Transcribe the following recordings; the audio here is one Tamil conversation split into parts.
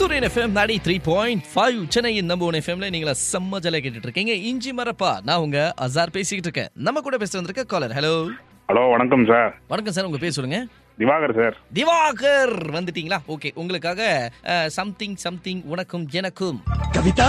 சூரியன் எஃப்எம் நாடி த்ரீ பாயிண்ட் ஃபைவ் சென்னையின் நம்ப ஒன் எஃப்எம்ல நீங்களா செம்ம ஜாலியாக கேட்டுட்டு இருக்கீங்க இஞ்சி மரப்பா நான் உங்க அசார் பேசிக்கிட்டு இருக்கேன் நம்ம கூட பேச வந்திருக்க காலர் ஹலோ ஹலோ வணக்கம் சார் வணக்கம் சார் உங்க பேர் சொல்லுங்க திவாகர் சார் திவாகர் வந்துட்டீங்களா ஓகே உங்களுக்காக சம்திங் சம்திங் உனக்கும் எனக்கும் கவிதா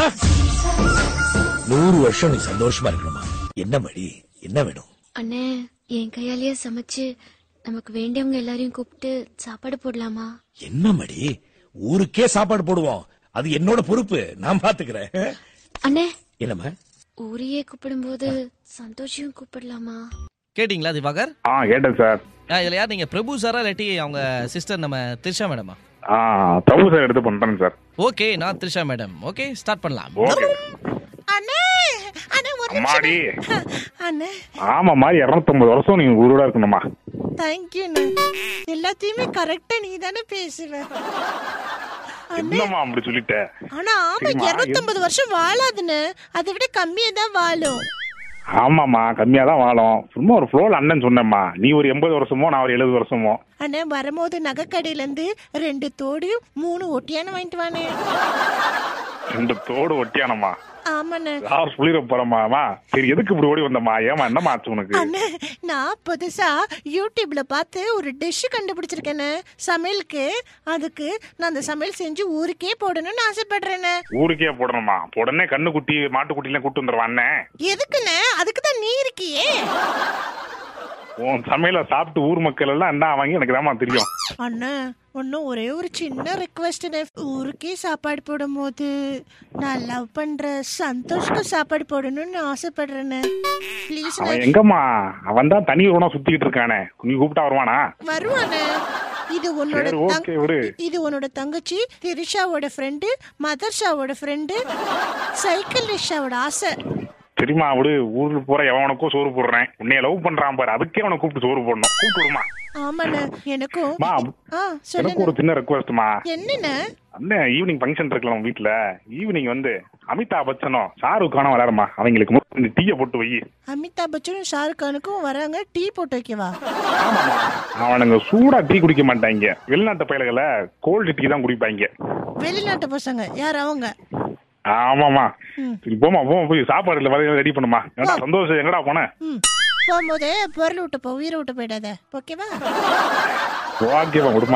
நூறு வருஷம் நீ சந்தோஷமா இருக்கணுமா என்ன மடி என்ன வேணும் அண்ணே என் கையாலேயே சமைச்சு நமக்கு வேண்டியவங்க எல்லாரையும் கூப்பிட்டு சாப்பாடு போடலாமா என்ன மடி ஊருக்கே சாப்பாடு போடுவோம் அது என்னோட பொறுப்பு நான் பாத்துக்கிறேன் அண்ணே என்னம்மா ஊரையே கூப்பிடும்போது சந்தோஷையும் கூப்பிடலாமா கேட்டிங்களா திவாகர் ஆ கேட்டேன் சார் ஆ, இதுல யார் நீங்க பிரபு சாரா இல்லாட்டி அவங்க சிஸ்டர் நம்ம த்ரிஷா மேடமா ஆ தவு சார் எடுத்து பண்றேன் சார் ஓகே நான் த்ரிஷா மேடம் ஓகே ஸ்டார்ட் பண்ணலாம் ஓகே அண்ணே அண்ணே ஒரு அம்மாடி அண்ணே ஆமா மாதிரி இருநூத்தொன்பது வருஷம் நீங்க உயிரோட இருக்கணுமா தேங்க்யூண்ணே எல்லாத்தையுமே கரெக்டா நீ தானே பேசுவ அண்ணே என்னம்மா அப்படி சொல்லிட்ட ஆனா ஆமா சரிம்மா, இருநூத்தம்பது வருஷம் வாழாதுன்னு அதை விட கம்மியா தான் வாழும் ஆமாம்மா கம்மியா தான் வாழும் சும்மா ஒரு ஃப்ளோல அண்ணன் சொன்னேம்மா நீ ஒரு எண்பது வருஷமோ நான் ஒரு எழுபது வருஷமோ அண்ணே வரும்போது நகைக்கடையில இருந்து ரெண்டு தோடியும் மூணு ஒட்டியான வாங்கிட்டு வானே ரெண்டு தோடு ஒட்டியானம்மா ஆமாண்ணே யார் சொல்லிட போறமாமா சரி எதுக்கு இப்படி ஓடி வந்தம்மா ஏமா என்னம்மா ஆச்சு உனக்கு அண்ணே நான் புதுசா யூடியூப்ல பார்த்து ஒரு டிஷ் கண்டுபிடிச்சிருக்கேனே சமையலுக்கு அதுக்கு நான் அந்த சமையல் செஞ்சு ஊருக்கே போடணும்னு ஆசைப்படுறேனே ஊருக்கே போடணுமா உடனே கண்ணுக்குட்டி மாட்டுக்குட்டிலாம் கூட்டு வந்துருவான் அண்ணன் எதுக்குண்ணே அதுக்கு தான் நீ இருக்கியே உன் சமையல சாப்பிட்டு ஊர் மக்கள் எல்லாம் என்ன வாங்கி எனக்கு தாம்மா தெரியும் அண்ணா ஒன்னும் ஒரே ஒரு சின்ன ரெக்வஸ்ட் ஊருக்கே சாப்பாடு போடும்போது நான் லவ் பண்ற சந்தோஷ்க்கு சாப்பாடு போடணும்னு ஆசைப்படுறேன்னு ப்ளீஸ் அவன் எங்கம்மா அவன் தான் தனி உணவு சுத்திக்கிட்டு இருக்கானே நீ கூப்பிட்டா வருவானா வருவானே இது உன்னோட சரி, தங்- okay, விடு. இது உன்னோட தங்கச்சி திரிஷாவோட ஃப்ரெண்டு மதர்ஷாவோட ஃப்ரெண்டு சைக்கிள் ரிஷாவோட ஆசை தெரியுமா விடு ஊர்ல போற எவனுக்கும் சோறு போடுறேன் உன்னைய லவ் பண்றான் பாரு அதுக்கே அவனை கூப்பிட்டு சோறு போடணும் கூப்பிட்டு விடுமா ஆமாண்ணே எனக்கும் மா, ஆ எனக்கு சொல்லுங்க ஒரு சின்ன ரெக்வஸ்ட்மா என்னண்ணே அண்ணன் ஈவினிங் ஃபங்க்ஷன் இருக்குல்ல உங்க வீட்டுல ஈவினிங் வந்து அமிதாப் பச்சனும் ஷாருக் கானும் விளையாடுமா அவங்களுக்கு முதல்ல இந்த டீயை போட்டு வை அமிதாப் பச்சனும் ஷாருக் கானுக்கும் வராங்க டீ போட்டு வைக்கவா ஆமாமா அவனுங்க சூடா டீ குடிக்க மாட்டாங்க வெளிநாட்டு பயல்களை கோல்டு டீ தான் குடிப்பாங்க வெளிநாட்டு பசங்க யார் அவங்க ஆமாமா ம். சரி போமா போமா போய் சாப்பாடு இல்ல ரெடி பண்ணுமா ஏடா சந்தோஷம் எங்கடா போன ம் போகும்போது பொருள் விட்டு போ உயிரை விட்டு போயிடாத ஓகேவா ஓகேவா விடுமா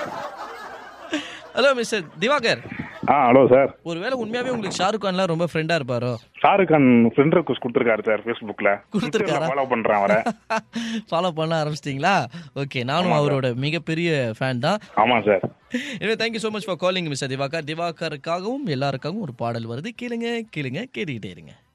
ஹலோ மிஸ்டர் திவாகர் ஆ ஹலோ சார் ஒருவேளை உண்மையாவே உங்களுக்கு ஷாருக் கான்லாம் ரொம்ப ஃப்ரெண்டா இருப்பாரோ ஷாருக் கான் ஃப்ரெண்ட் ரெக்வஸ்ட் கொடுத்துருக்காரு சார் ஃபேஸ்புக்ல கொடுத்திருக்காரா? ஃபாலோ பண்றேன் அவரை ஃபாலோ பண்ண ஆரம்பிச்சிட்டிங்களா ஓகே நானும் அவரோட மிகப்பெரிய ஃபேன் தான் ஆமா சார் எனவே thank you so much for calling mister Divakar திவாகருக்காகவும் எல்லாருக்காகவும் ஒரு பாடல் வருது கேளுங்க கேளுங்க கேட்டுக்கிட்டே இருங்க